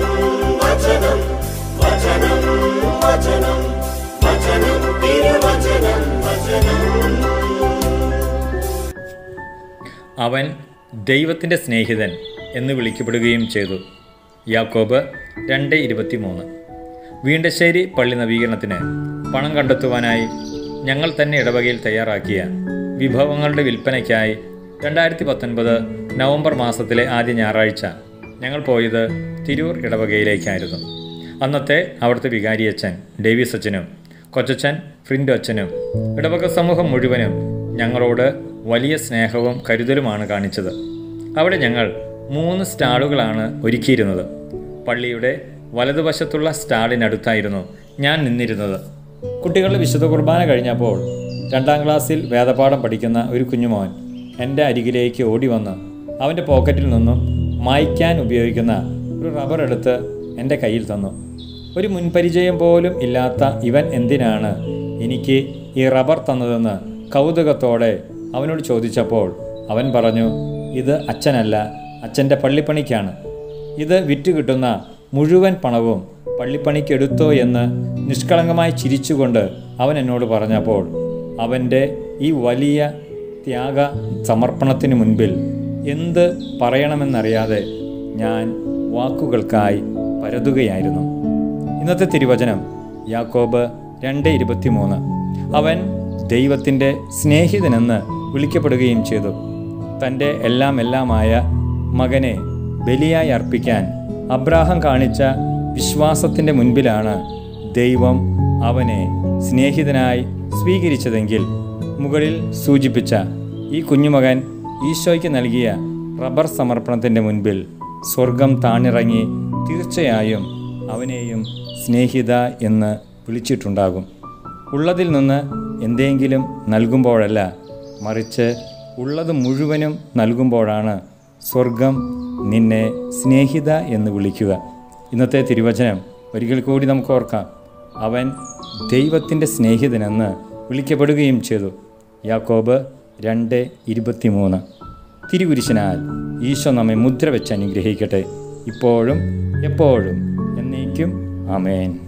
വചനം വചനം വചനം വചനം തിരുവചനം വചനം അവൻ ദൈവത്തിൻ്റെ സ്നേഹിതൻ എന്ന് വിളിക്കപ്പെടുകയും ചെയ്തു യാക്കോബ് രണ്ട് ഇരുപത്തിമൂന്ന് വീണ്ടശ്ശേരി പള്ളി നവീകരണത്തിന് പണം കണ്ടെത്തുവാനായി ഞങ്ങൾ തന്നെ ഇടവകയിൽ തയ്യാറാക്കിയ വിഭവങ്ങളുടെ വിൽപ്പനയ്ക്കായി രണ്ടായിരത്തി പത്തൊൻപത് നവംബർ മാസത്തിലെ ആദ്യ ഞായറാഴ്ച ഞങ്ങൾ പോയത് തിരൂർ ഇടവകയിലേക്കായിരുന്നു അന്നത്തെ അവിടുത്തെ വികാരിയച്ഛൻ ഡേവിസ് അച്ഛനും കൊച്ചച്ഛൻ ഫ്രിൻഡോ അച്ഛനും ഇടവക സമൂഹം മുഴുവനും ഞങ്ങളോട് വലിയ സ്നേഹവും കരുതലുമാണ് കാണിച്ചത് അവിടെ ഞങ്ങൾ മൂന്ന് സ്റ്റാളുകളാണ് ഒരുക്കിയിരുന്നത് പള്ളിയുടെ വലതുവശത്തുള്ള സ്റ്റാളിനടുത്തായിരുന്നു ഞാൻ നിന്നിരുന്നത് കുട്ടികളുടെ വിശുദ്ധ കുർബാന കഴിഞ്ഞപ്പോൾ രണ്ടാം ക്ലാസ്സിൽ വേദപാഠം പഠിക്കുന്ന ഒരു കുഞ്ഞുമോൻ എൻ്റെ അരികിലേക്ക് ഓടി വന്ന് അവൻ്റെ പോക്കറ്റിൽ നിന്നും മായ്ക്കാൻ ഉപയോഗിക്കുന്ന ഒരു റബ്ബർ എടുത്ത് എൻ്റെ കയ്യിൽ തന്നു ഒരു മുൻപരിചയം പോലും ഇല്ലാത്ത ഇവൻ എന്തിനാണ് എനിക്ക് ഈ റബ്ബർ തന്നതെന്ന് കൗതുകത്തോടെ അവനോട് ചോദിച്ചപ്പോൾ അവൻ പറഞ്ഞു ഇത് അച്ഛനല്ല അച്ഛൻ്റെ പള്ളിപ്പണിക്കാണ് ഇത് വിറ്റ് കിട്ടുന്ന മുഴുവൻ പണവും പള്ളിപ്പണിക്കെടുത്തോ എന്ന് നിഷ്കളങ്കമായി ചിരിച്ചുകൊണ്ട് അവൻ എന്നോട് പറഞ്ഞപ്പോൾ അവൻ്റെ ഈ വലിയ ത്യാഗ സമർപ്പണത്തിന് മുൻപിൽ എന്ത് പറയണമെന്നറിയാതെ ഞാൻ വാക്കുകൾക്കായി പരതുകയായിരുന്നു ഇന്നത്തെ തിരുവചനം യാക്കോബ് രണ്ട് ഇരുപത്തിമൂന്ന് അവൻ ദൈവത്തിൻ്റെ സ്നേഹിതനെന്ന് വിളിക്കപ്പെടുകയും ചെയ്തു തൻ്റെ എല്ലാം എല്ലാമായ മകനെ ബലിയായി അർപ്പിക്കാൻ അബ്രാഹം കാണിച്ച വിശ്വാസത്തിൻ്റെ മുൻപിലാണ് ദൈവം അവനെ സ്നേഹിതനായി സ്വീകരിച്ചതെങ്കിൽ മുകളിൽ സൂചിപ്പിച്ച ഈ കുഞ്ഞുമകൻ ഈശോയ്ക്ക് നൽകിയ റബ്ബർ സമർപ്പണത്തിൻ്റെ മുൻപിൽ സ്വർഗം താണിറങ്ങി തീർച്ചയായും അവനെയും സ്നേഹിത എന്ന് വിളിച്ചിട്ടുണ്ടാകും ഉള്ളതിൽ നിന്ന് എന്തെങ്കിലും നൽകുമ്പോഴല്ല മറിച്ച് ഉള്ളത് മുഴുവനും നൽകുമ്പോഴാണ് സ്വർഗം നിന്നെ സ്നേഹിത എന്ന് വിളിക്കുക ഇന്നത്തെ തിരുവചനം ഒരിക്കൽ കൂടി നമുക്ക് ഓർക്കാം അവൻ ദൈവത്തിൻ്റെ സ്നേഹിതനെന്ന് വിളിക്കപ്പെടുകയും ചെയ്തു യാക്കോബ് രണ്ട് ഇരുപത്തിമൂന്ന് തിരുകുരിശനാൽ ഈശോ നമ്മെ മുദ്ര വെച്ച് അനുഗ്രഹിക്കട്ടെ ഇപ്പോഴും എപ്പോഴും എന്നേക്കും ആമേൻ